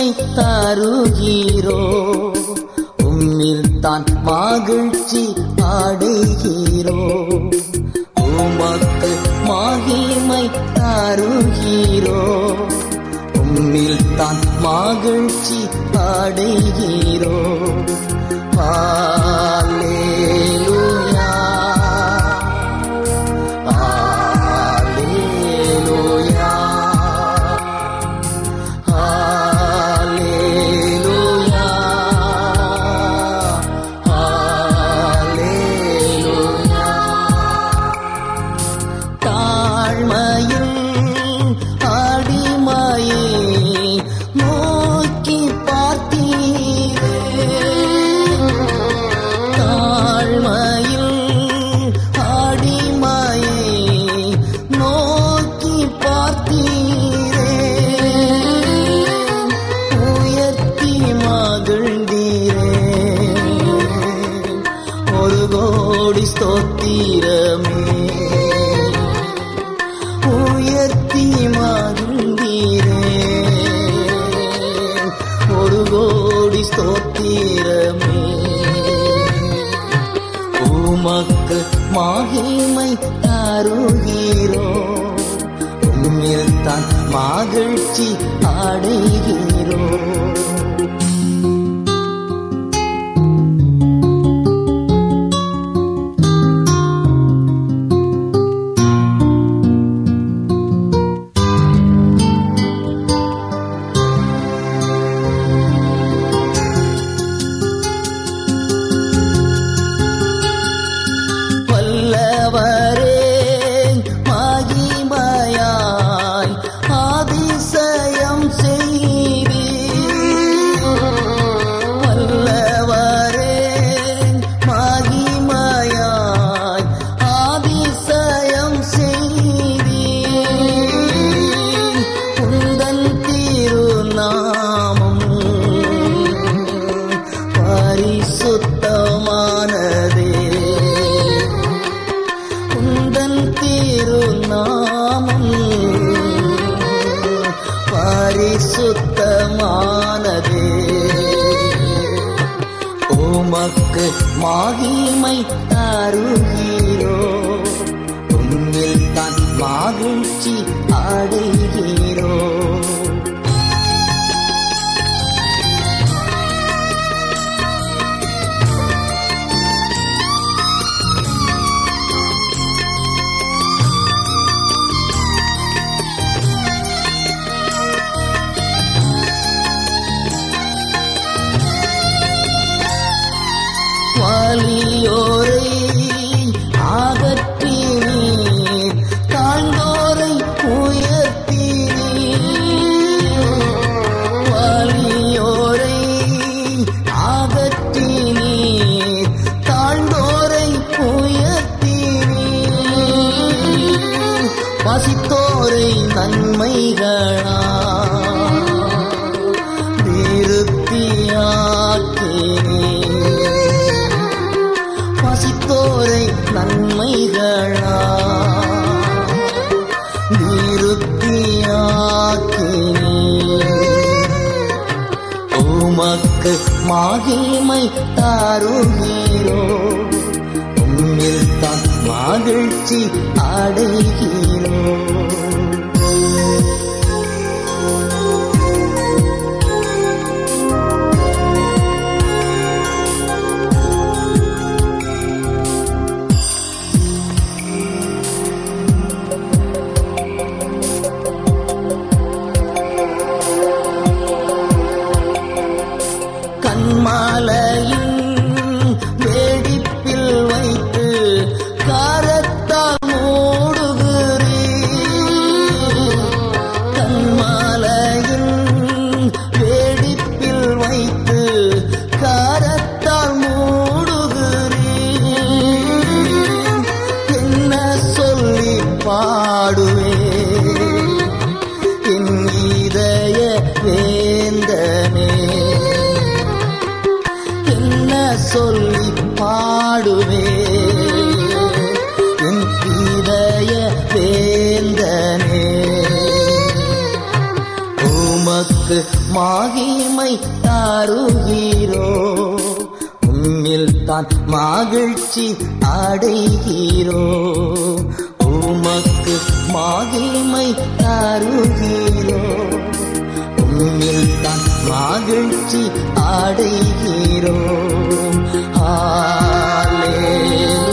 மகிமை தருகிறோ உம்மில் தான் மகிழ்ச்சி அடைகிறோ உமக்கு மகிமை தருகிறோ உம்மில் தான் மகிழ்ச்சி அடைகிறோ Hallelujah. Hallelujah. Hallelujah. Hallelujah. தாழ்மையில் அடிமையை நோக்கி பார்த்தீரே தாழ்மையில் அடிமையை நோக்கி பார்த்தீரே உயர்த்தி மகிழ்ந்தீரே ஒரு கோடி ஸ்தோத்திரமே உயர்த்தி மகிழ்ந்தீரே ஒரு கோடி ஸ்தோத்திரமே உமக்கு மகிமை தருகிறோ உம்மில் தான் மகிழ்ச்சி அடைகிறோ வல்லவரே மகிமையாய் அதிசயம் செய்தி வல்லவரே மகிமையாய் அதிசயம் செய்தி உந்தன் திருநாமம் பரிசுத்தமானதே உந்தன் திருநாமம் பரிசுத்தமானதே உமக்கு மகிமை தருகிறோ உம்மில் தான் மகிழ்ச்சி அடைகிறோ வலியோரை அகற்றி நீர் தாழ்ந்தோரை உயர்த்தி வலியோரை அகற்றி நீர் தாழ்ந்தோரை உயர்த்தி வசித்தோரை நன்மைகளா திருப்தியாக்கினீர் பசித்தோரை நன்மைகளா நிருத்தியாக்கினீர் உமக்கு மகிமை தாருகிறோ உம்மில் தான் மகிழ்ச்சி அடைகிறோ கண்மாலையின் வெடிப்பில் வைத்து காரத்தால் மூடுகிறீர் மாகிமை தாருகிறோ உம்மில் தான் மகிழ்ச்சி அடைகிறோ உமக்கு மாகிமை தாருகிறோ உம்மில் தான் மகிழ்ச்சி அடைகிறோ ஹalleluya